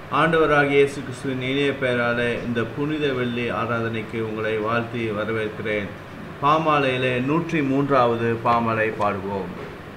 ஆண்டவராகிய இயேசு கிறிஸ்துவின் இணைய பெயராலே இந்த புனித வெள்ளி ஆராதனைக்கு உங்களை வாழ்த்தி வரவேற்கிறேன் பாமாலையிலே நூற்றி மூன்றாவது பாமலை பாடுவோம்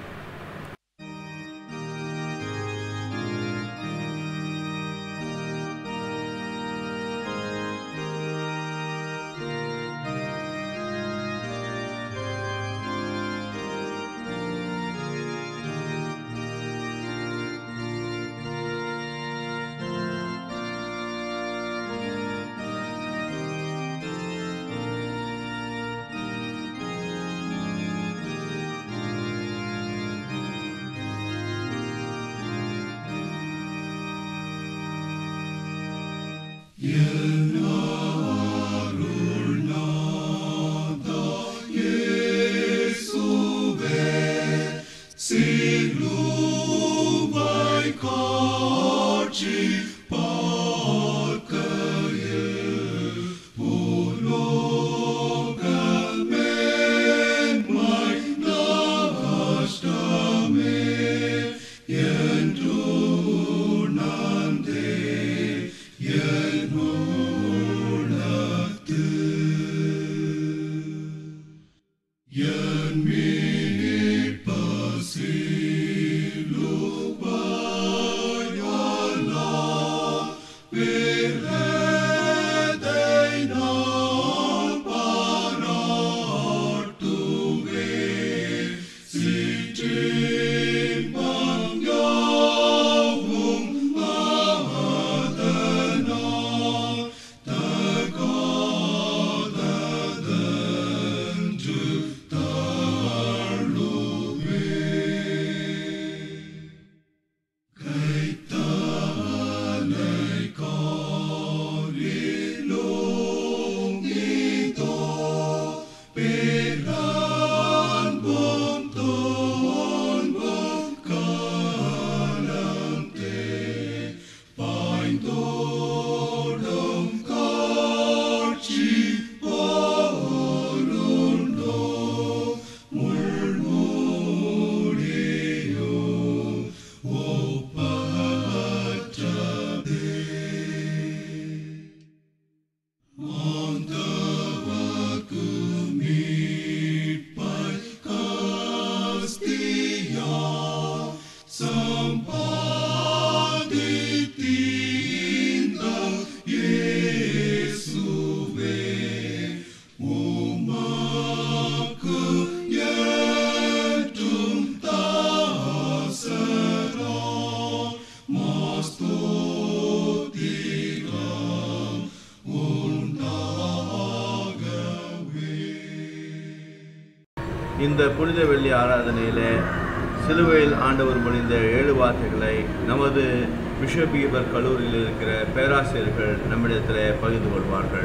இந்த புனித வெள்ளி ஆராதனையிலே சிலுவையில் ஆண்டவர் மொழிந்த ஏழு வார்த்தைகளை நமது பிஷப் ஈபர் கல்லூரியில் இருக்கிற பேராசிரியர்கள் நம்மிடத்தில் பகிர்ந்து கொள்வார்கள்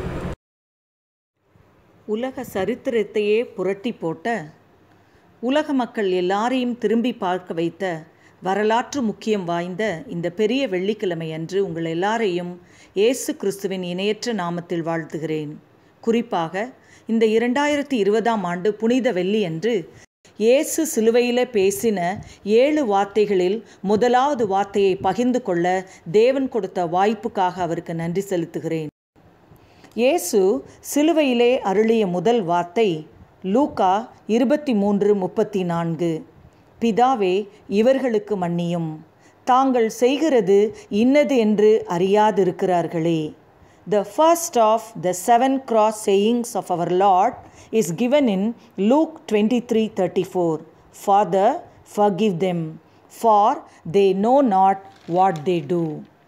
உலக சரித்திரத்தையே புரட்டி போட்ட உலக மக்கள் எல்லாரையும் திரும்பி பார்க்க வைத்த வரலாற்று முக்கியம் வாய்ந்த இந்த பெரிய வெள்ளிக்கிழமை அன்று உங்கள் எல்லாரையும் இயேசு கிறிஸ்துவின் இணையற்ற நாமத்தில் வாழ்த்துகிறேன் குறிப்பாக இந்த இரண்டாயிரத்தி இருபதாம் ஆண்டு புனித வெள்ளி அன்று இயேசு சிலுவையில் பேசின ஏழு வார்த்தைகளில் முதலாவது வார்த்தையை பகிர்ந்து கொள்ள தேவன் கொடுத்த வாய்ப்புக்காக அவருக்கு நன்றி செலுத்துகிறேன் இயேசு சிலுவையிலே அருளிய முதல் வார்த்தை லூக்கா இருபத்தி மூன்று முப்பத்தி நான்கு பிதாவே இவர்களுக்கு மன்னியும் தாங்கள் செய்கிறது இன்னது என்று அறியாதிருக்கிறார்களே The first of the seven cross sayings of our Lord is given in Luke 23:34. Father, forgive them, for they know not what they do.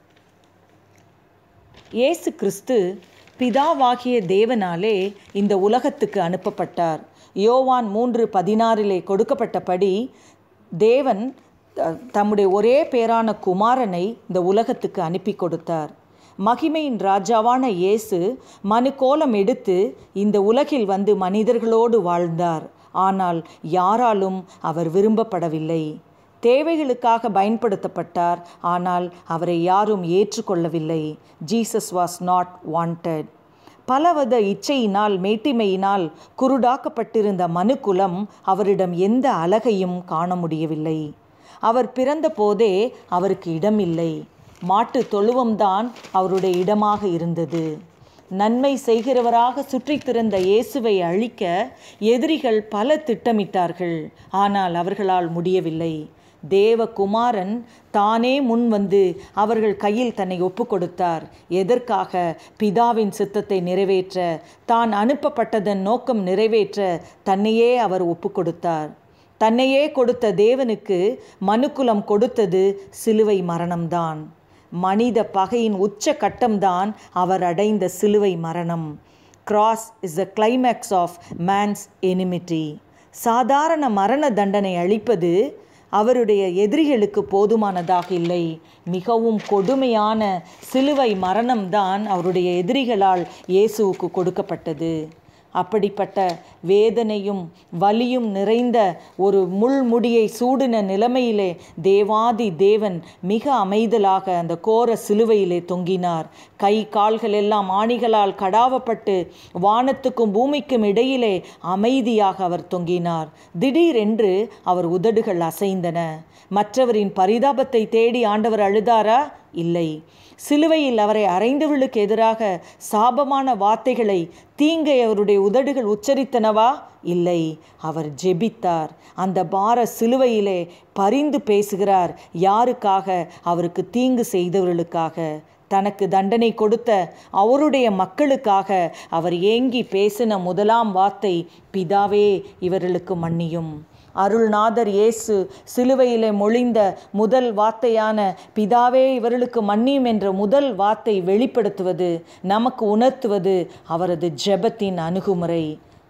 இயேசு கிறிஸ்து பிதாவாகிய தேவனாலே இந்த உலகத்துக்கு அனுப்பப்பட்டார் யோவான் மூன்று பதினாறிலே கொடுக்கப்பட்டபடி தேவன் த- தம்முடைய ஒரே பேரான குமாரனை இந்த உலகத்துக்கு அனுப்பி கொடுத்தார் மகிமையின் ராஜாவான இயேசு மனுக்கோலம் எடுத்து இந்த உலகில் வந்து மனிதர்களோடு வாழ்ந்தார் ஆனால் யாராலும் அவர் விரும்பப்படவில்லை தேவைகளுக்காக பயன்படுத்தப்பட்டார் ஆனால் அவரை யாரும் ஏற்றுக்கொள்ளவில்லை ஜீசஸ் வாஸ் நாட் வாண்டட் பலவித இச்சையினால் மேட்டிமையினால் குருடாக்கப்பட்டிருந்த மனுக்குலம் அவரிடம் எந்த அழகையும் காண முடியவில்லை அவர் பிறந்த போதே அவருக்கு இடமில்லை மாட்டு தொழுவம்தான் அவருடைய இடமாக இருந்தது நன்மை செய்கிறவராக சுற்றித் திறந்த இயேசுவை அழிக்க எதிரிகள் பல திட்டமிட்டார்கள் ஆனால் அவர்களால் முடியவில்லை தேவகுமாரன் தானே முன் வந்து அவர்கள் கையில் தன்னை ஒப்பு கொடுத்தார் எதற்காக பிதாவின் சித்தத்தை நிறைவேற்ற தான் அனுப்பப்பட்டதன் நோக்கம் நிறைவேற்ற தன்னையே அவர் ஒப்பு கொடுத்தார் தன்னையே கொடுத்த தேவனுக்கு மனுக்குலம் கொடுத்தது சிலுவை மரணம்தான் மனித பகையின் உச்ச கட்டம்தான் அவர் அடைந்த சிலுவை மரணம் cross is the climax of man's enmity சாதாரண மரண தண்டனை அளிப்பது அவருடைய எதிரிகளுக்கு போதுமானதாக இல்லை மிகவும் கொடுமையான சிலுவை மரணம்தான் அவருடைய எதிரிகளால் இயேசுவுக்கு கொடுக்கப்பட்டது அப்படிப்பட்ட வேதனையும் வலியும் நிறைந்த ஒரு முள்முடியை சூடின நிலைமையிலே தேவாதி தேவன் மிக அமைதலாக அந்த கோர சிலுவையிலே தொங்கினார் கை கால்கள் எல்லாம் ஆணிகளால் கடாவப்பட்டு வானத்துக்கும் பூமிக்கும் இடையிலே அமைதியாக அவர் தொங்கினார் திடீரென்று அவர் உதடுகள் அசைந்தன மற்றவரின் பரிதாபத்தை தேடி ஆண்டவர் அழுதாரா இல்லை சிலுவையில் அவரை அறைந்தவர்களுக்கு எதிராக சாபமான வார்த்தைகளை தீங்கை அவருடைய உதடுகள் உச்சரித்தனவா இல்லை அவர் ஜெபித்தார் அந்த பார சிலுவையிலே பரிந்து பேசுகிறார் யாருக்காக அவருக்கு தீங்கு செய்தவர்களுக்காக தனக்கு தண்டனை கொடுத்த அவருடைய மக்களுக்காக அவர் ஏங்கி பேசின முதலாம் வார்த்தை பிதாவே இவர்களுக்கு மன்னியும் அருள்நாதர் இயேசு சிலுவையிலே மொழிந்த முதல் வார்த்தையான பிதாவே இவர்களுக்கு மன்னியும் என்ற முதல் வார்த்தை வெளிப்படுத்துவது நமக்கு உணர்த்துவது அவரது ஜெபத்தின் அணுகுமுறை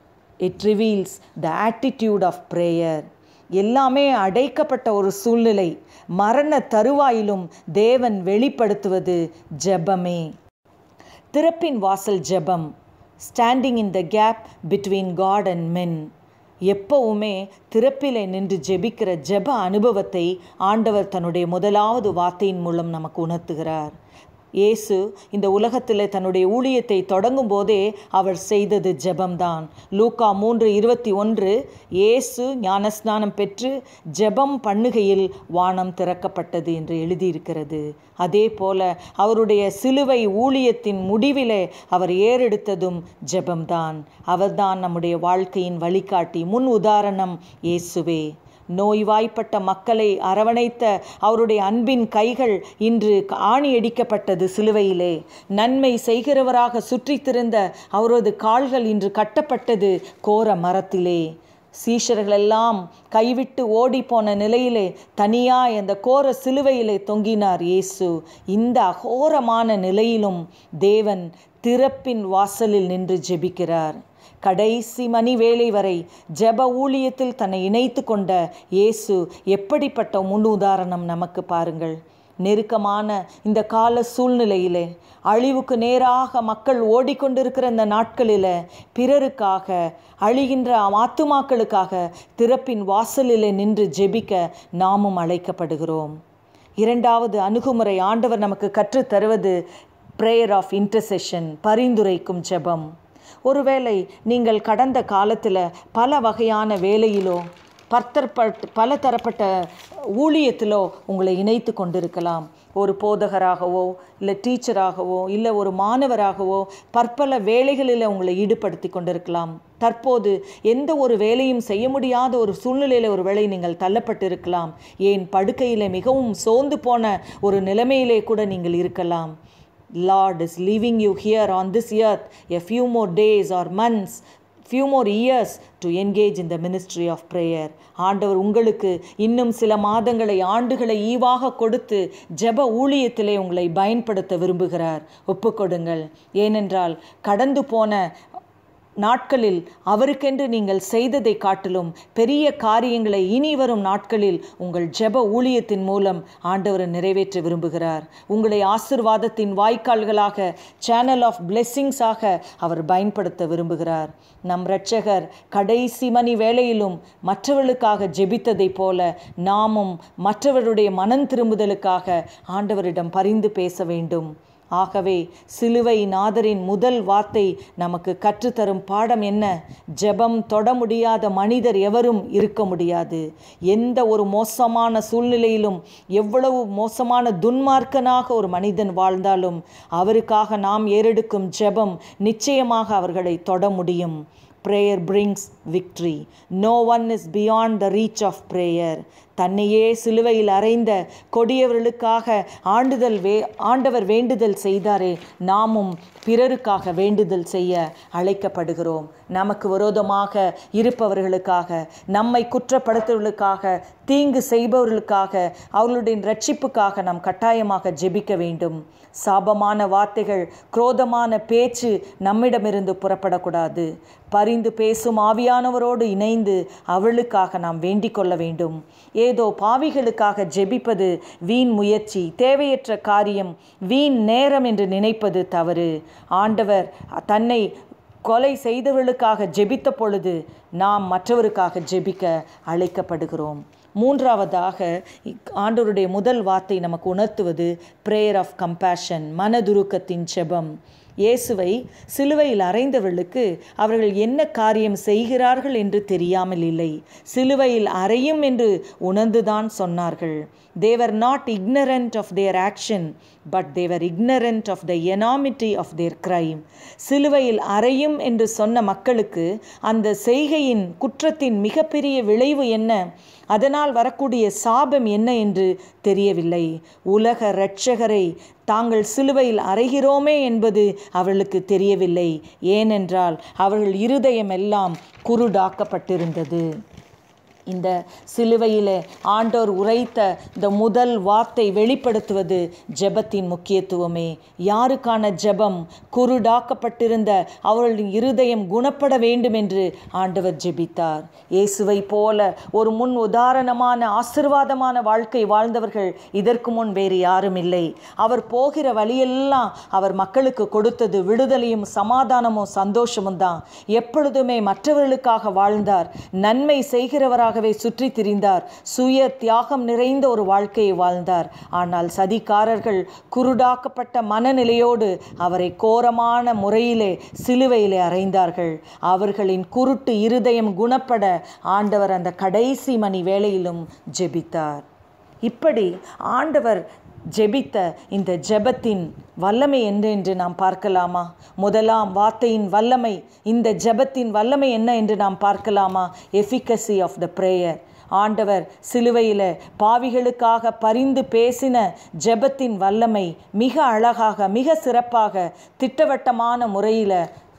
it reveals the attitude of prayer எல்லாமே அடைக்கப்பட்ட ஒரு சூழ்நிலை மரண தருவாயிலும் தேவன் வெளிப்படுத்துவது ஜெபமே திறப்பின் வாசல் ஜெபம் standing in the gap between God and men எப்பவுமே திறப்பிலே நின்று ஜெபிக்கிற ஜெப அனுபவத்தை ஆண்டவர் தன்னுடைய முதலாவது வார்த்தையின் மூலம் நமக்கு உணர்த்துகிறார் இயேசு இந்த உலகத்தில் தன்னுடைய ஊழியத்தை தொடங்கும் போதே அவர் செய்தது ஜெபம்தான் லூக்கா மூன்று இருபத்தி ஒன்று இயேசு ஞானஸ்நானம் பெற்று ஜெபம் பண்ணுகையில் வானம் திறக்கப்பட்டது என்று எழுதியிருக்கிறது அதே போல அவருடைய சிலுவை ஊழியத்தின் முடிவிலே அவர் ஏறெடுத்ததும் ஜெபம்தான் அவர்தான் நம்முடைய வாழ்க்கையின் வழிகாட்டி முன் உதாரணம் இயேசுவே நோய்வாய்ப்பட்ட மக்களை அரவணைத்த அவருடைய அன்பின் கைகள் இன்று ஆணியடிக்கப்பட்டது சிலுவையிலே நன்மை செய்கிறவராக சுற்றித்திருந்த அவரது கால்கள் இன்று கட்டப்பட்டது கோர மரத்திலே சீஷர்களெல்லாம் கைவிட்டு ஓடிப்போன நிலையிலே தனியாய் அந்த கோர சிலுவையிலே தொங்கினார் இயேசு இந்த அகோரமான நிலையிலும் தேவன் திறப்பின் வாசலில் நின்று ஜெபிக்கிறார் கடைசி மணி வேளை வரை ஜெப ஊழியத்தில் தன்னை இணைத்து கொண்ட இயேசு எப்படிப்பட்ட முன் உதாரணம் நமக்கு பாருங்கள் நெருக்கமான இந்த கால சூழ்நிலையிலே அழிவுக்கு நேராக மக்கள் ஓடிக்கொண்டிருக்கிற இந்த நாட்களில் பிறருக்காக அழிகின்ற ஆத்துமாக்களுக்காக திறப்பின் வாசலிலே நின்று ஜெபிக்க நாமும் அழைக்கப்படுகிறோம் இரண்டாவது அணுகுமுறை ஆண்டவர் நமக்கு கற்றுத் தருவது ப்ரேயர் ஆஃப் இன்டர்செஷன் பரிந்துரைக்கும் ஜெபம் ஒருவேளை நீங்கள் கடந்த காலத்தில் பல வகையான வேலையிலோ பத்தற்பட் பல தரப்பட்ட ஊழியத்திலோ உங்களை இணைத்து கொண்டிருக்கலாம் ஒரு போதகராகவோ இல்லை டீச்சராகவோ இல்லை ஒரு மாணவராகவோ பற்பல வேலைகளில் உங்களை ஈடுபடுத்தி கொண்டிருக்கலாம் தற்போது எந்த ஒரு வேலையும் செய்ய முடியாத ஒரு சூழ்நிலையில் ஒரு வேளை நீங்கள் தள்ளப்பட்டிருக்கலாம் ஏன் படுக்கையில் மிகவும் சோர்ந்து போன ஒரு நிலைமையிலே கூட நீங்கள் இருக்கலாம் Lord is leaving you here on this earth a few more days or months, few more years to engage in the ministry of prayer. ஆண்டவர் உங்களுக்கு இன்னும் சில மாதங்களை ஆண்டுகளை ஈவாக கொடுத்து ஜெப ஊழியத்திலே உங்களை பயன்படுத்த விரும்புகிறார் ஒப்புக்கொடுங்கள் ஏனென்றால் கடந்து போன நாட்களில் அவருக்கென்று நீங்கள் செய்ததை காட்டிலும் பெரிய காரியங்களை இனி வரும் நாட்களில் உங்கள் ஜெப ஊழியத்தின் மூலம் ஆண்டவர் நிறைவேற்ற விரும்புகிறார் உங்களை ஆசிர்வாதத்தின் வாய்க்கால்களாக சேனல் ஆஃப் பிளெஸ்ஸிங்ஸாக அவர் பயன்படுத்த விரும்புகிறார் நம் இரட்சகர் கடைசி மணி வேளையிலும் மற்றவர்களுக்காக ஜெபித்ததைப் போல நாமும் மற்றவருடைய மனம் திரும்புதலுக்காக ஆண்டவரிடம் பரிந்து பேச வேண்டும் ஆகவே சிலுவை நாதரின் முதல் வார்த்தை நமக்கு கற்றுத்தரும் பாடம் என்ன ஜெபம் தொட முடியாத மனிதர் எவரும் இருக்க முடியாது எந்த ஒரு மோசமான சூழ்நிலையிலும் எவ்வளவு மோசமான துன்மார்க்கனாக ஒரு மனிதன் வாழ்ந்தாலும் அவருக்காக நாம் ஏறெடுக்கும் ஜெபம் நிச்சயமாக அவர்களை தொட முடியும் prayer brings victory no one is beyond the reach of prayer தன்னையே சிலுவையில் அறைந்த கொடியவர்களுக்காக ஆண்டுதல் வே ஆண்டவர் வேண்டுதல் செய்தாரே நாமும் பிறருக்காக வேண்டுதல் செய்ய அழைக்கப்படுகிறோம் நமக்கு விரோதமாக இருப்பவர்களுக்காக நம்மை குற்றப்படுத்துவர்களுக்காக தீங்கு செய்பவர்களுக்காக அவர்களுடைய ரட்சிப்புக்காக நாம் கட்டாயமாக ஜெபிக்க வேண்டும் சாபமான வார்த்தைகள் குரோதமான பேச்சு நம்மிடமிருந்து புறப்படக்கூடாது பரிந்து பேசும் ஆவியானவரோடு இணைந்து அவளுக்காக நாம் வேண்டிக் கொள்ள வேண்டும் ஏதோ பாவிகளுக்காக ஜெபிப்பது வீண் முயற்சி தேவையற்ற காரியம் வீண் நேரம் என்று நினைப்பது தவறு ஆண்டவர் தன்னை கொலை செய்தவர்களுக்காக ஜெபித்த பொழுது நாம் மற்றவருக்காக ஜெபிக்க அழைக்கப்படுகிறோம் மூன்றாவதாக இக்- ஆண்டவருடைய முதல் வார்த்தை நமக்கு உணர்த்துவது ப்ரேயர் ஆஃப் கம்பேஷன் மனதுருக்கத்தின் செபம் இயேசுவை சிலுவையில் அறைந்தவர்களுக்கு அவர்கள் என்ன காரியம் செய்கிறார்கள் என்று தெரியாமல் இல்லை சிலுவையில் அறையும் என்று உணர்ந்துதான் சொன்னார்கள் they were not ignorant of their action but they were ignorant of the enormity of their crime சிலுவையில் அறையும் என்று சொன்ன மக்களுக்கு அந்த செய்கையின் குற்றத்தின் மிகப்பெரிய விளைவு என்ன அதனால் வரக்கூடிய சாபம் என்ன என்று தெரியவில்லை உலக இரட்சகரை தாங்கள் சிலுவையில் அறைகிறோமே என்பது அவர்களுக்கு தெரியவில்லை ஏனென்றால் அவர்கள் இருதயமெல்லாம் குருடாக்கப்பட்டிருந்தது இந்த சிலுவையிலே ஆண்டோர் உரைத்த இந்த முதல் வார்த்தை வெளிப்படுத்துவது ஜெபத்தின் முக்கியத்துவமே யாருக்கான ஜெபம் குருடாக்கப்பட்டிருந்த அவர்களின் இருதயம் குணப்பட வேண்டும் என்று ஆண்டவர் ஜெபித்தார் இயேசுவை போல ஒரு முன் உதாரணமான ஆசிர்வாதமான வாழ்க்கை வாழ்ந்தவர்கள் இதற்கு முன் வேறு யாரும் இல்லை அவர் போகிற வழியெல்லாம் அவர் மக்களுக்கு கொடுத்தது விடுதலையும் சமாதானமும் சந்தோஷமும் தான் எப்பொழுதுமே மற்றவர்களுக்காக வாழ்ந்தார் நன்மை செய்கிறவராகவே சுற்றி திரிந்தார் சுய தியாகம் நிறைந்த ஒரு வாழ்க்கையை வாழ்ந்தார் ஆனால் சதிகாரர்கள் குருடாக்கப்பட்ட மனநிலையோடு அவரை கோரமான முறையிலே சிலுவையிலே அறைந்தார்கள் அவர்களின் குருட்டு இருதயம் குணப்பட ஆண்டவர் அந்த கடைசி மணி வேளையிலும் ஜெபித்தார் இப்படி ஆண்டவர் ஜெபித்த இந்த ஜெபத்தின் வல்லமை என்ன என்று நாம் பார்க்கலாமா முதலாம் வார்த்தையின் வல்லமை இந்த ஜெபத்தின் வல்லமை என்ன என்று நாம் பார்க்கலாமா எஃபிகசி ஆஃப் த ப்ரேயர் ஆண்டவர் சிலுவையில் பாவிகளுக்காக பரிந்து பேசின ஜெபத்தின் வல்லமை மிக அழகாக மிக சிறப்பாக திட்டவட்டமான முறையில்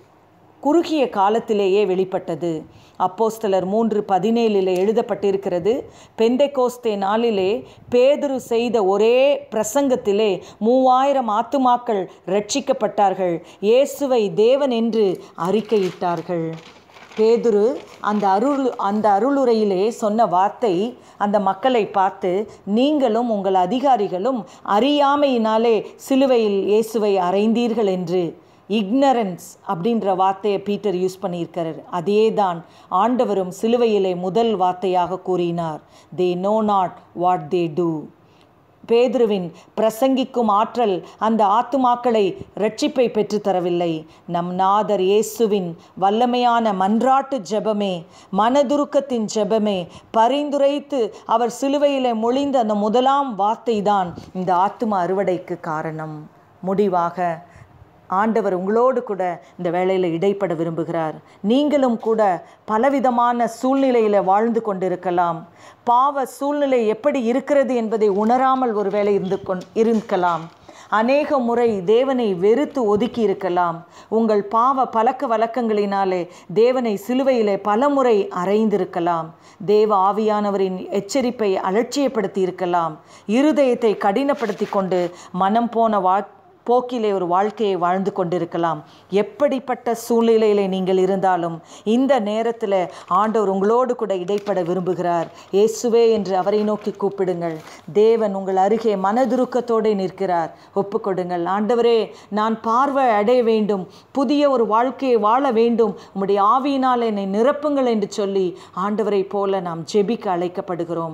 குறுகிய காலத்திலேயே வெளிப்பட்டது அப்போஸ்தலர் மூன்று பதினேழில் எழுதப்பட்டிருக்கிறது பெந்தைகோஸ்தே நாளிலே பேதுரு செய்த ஒரே பிரசங்கத்திலே மூவாயிரம் ஆத்துமாக்கள் ரட்சிக்கப்பட்டார்கள் இயேசுவை தேவன் என்று அறிக்கையிட்டார்கள் பேதுரு அந்த அருள் அந்த அருளுரையிலே சொன்ன வார்த்தை அந்த மக்களை பார்த்து நீங்களும் உங்கள் அதிகாரிகளும் அறியாமையினாலே சிலுவையில் இயேசுவை அறைந்தீர்கள் என்று இக்னரன்ஸ் அப்படின்ற வார்த்தையை பீட்டர் யூஸ் பண்ணியிருக்கிறார் அதே தான் ஆண்டவரும் சிலுவையிலே முதல் வார்த்தையாக கூறினார் they know not what they do பேதுருவின் பிரசங்கிக்கும் ஆற்றல் அந்த ஆத்துமாக்களை ரட்சிப்பை பெற்றுத்தரவில்லை நம் நாதர் இயேசுவின் வல்லமையான மன்றாட்டு ஜெபமே மனதுருக்கத்தின் ஜெபமே பரிந்துரைத்து அவர் சிலுவையில் மொழிந்த அந்த முதலாம் வார்த்தை தான் இந்த ஆத்தும அறுவடைக்கு காரணம் முடிவாக ஆண்டவர் உங்களோடு கூட இந்த வேளையில் இடைப்பட விரும்புகிறார் நீங்களும் கூட பலவிதமான சூழ்நிலையில் வாழ்ந்து கொண்டிருக்கலாம் பாவ சூழ்நிலை எப்படி இருக்கிறது என்பதை உணராமல் ஒருவேளை இருந்து கொண் இருக்கலாம் அநேக முறை தேவனை வெறுத்து ஒதுக்கி இருக்கலாம் உங்கள் பாவ பழக்க வழக்கங்களினாலே தேவனை சிலுவையிலே பலமுறை அறைந்திருக்கலாம் தேவ ஆவியானவரின் எச்சரிப்பை அலட்சியப்படுத்தி இருக்கலாம் இருதயத்தை கடினப்படுத்தி கொண்டு மனம் போன வா போக்கிலே ஒரு வாழ்க்கையை வாழ்ந்து கொண்டிருக்கலாம் எப்படிப்பட்ட சூழ்நிலையிலே நீங்கள் இருந்தாலும் இந்த நேரத்தில் ஆண்டவர் உங்களோடு கூட இடைப்பட விரும்புகிறார் இயேசுவே என்று அவரை நோக்கி கூப்பிடுங்கள் தேவன் உங்கள் அருகே மனதுருக்கத்தோடு நிற்கிறார் ஒப்புக்கொடுங்கள் ஆண்டவரே நான் பார்வை அடைய வேண்டும் புதிய ஒரு வாழ்க்கையை வாழ வேண்டும் உம்முடைய ஆவியினால் என்னை நிரப்புங்கள் என்று சொல்லி ஆண்டவரை போல நாம் ஜெபிக்க அழைக்கப்படுகிறோம்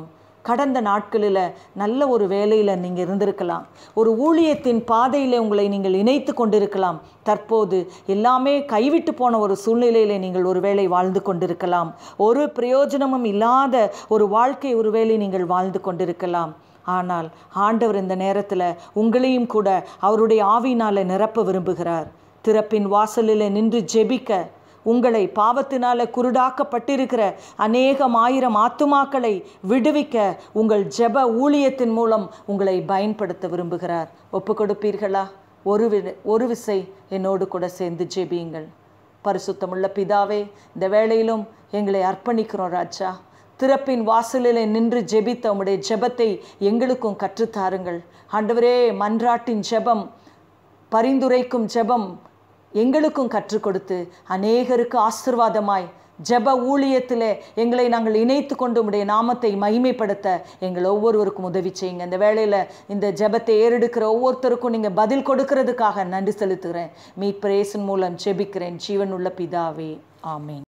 கடந்த நாட்களில் நல்ல ஒரு வேலையில் நீங்கள் இருந்திருக்கலாம் ஒரு ஊழியத்தின் பாதையில் உங்களை நீங்கள் இணைத்து கொண்டிருக்கலாம் தற்போது எல்லாமே கைவிட்டு போன ஒரு சூழ்நிலையில் நீங்கள் ஒருவேளை வாழ்ந்து கொண்டிருக்கலாம் ஒரு பிரயோஜனமும் இல்லாத ஒரு வாழ்க்கை ஒருவேளை நீங்கள் வாழ்ந்து கொண்டிருக்கலாம் ஆனால் ஆண்டவர் இந்த நேரத்தில் உங்களையும் கூட அவருடைய ஆவியினால் நிரப்ப விரும்புகிறார் திறப்பின் வாசலில் நின்று ஜெபிக்க உங்களை பாவத்தினால குருடாக்கப்பட்டிருக்கிற அநேகம் ஆயிரம் ஆத்துமாக்களை விடுவிக்க உங்கள் ஜெப ஊழியத்தின் மூலம் உங்களை பயன்படுத்த விரும்புகிறார் ஒப்பு கொடுப்பீர்களா ஒரு வி ஒரு விசை என்னோடு கூட சேர்ந்து ஜெபியுங்கள் பரிசுத்தமுள்ள பிதாவே இந்த வேளையிலும் எங்களை அர்ப்பணிக்கிறோம் ராஜா திறப்பின் வாசலில் நின்று ஜெபித்த உம்முடைய ஜெபத்தை எங்களுக்கும் கற்றுத்தாருங்கள் ஆண்டவரே மன்றாட்டின் ஜெபம் பரிந்துரைக்கும் ஜெபம் எங்களுக்கும் கற்றுக் கொடுத்து அநேகருக்கு ஆசிர்வாதமாய் ஜெப ஊழியத்திலே எங்களை நாங்கள் இணைத்து கொண்டு உடைய நாமத்தை மகிமைப்படுத்த எங்கள் ஒவ்வொருவருக்கும் உதவி செய்யுங்க இந்த வேளையில் இந்த ஜெபத்தை ஏறெடுக்கிற ஒவ்வொருத்தருக்கும் நீங்கள் பதில் கொடுக்கறதுக்காக நன்றி செலுத்துகிறேன் மீட் பிரேசன் மூலம் ஜெபிக்கிறேன் ஜீவனுள்ள பிதாவே ஆமேன்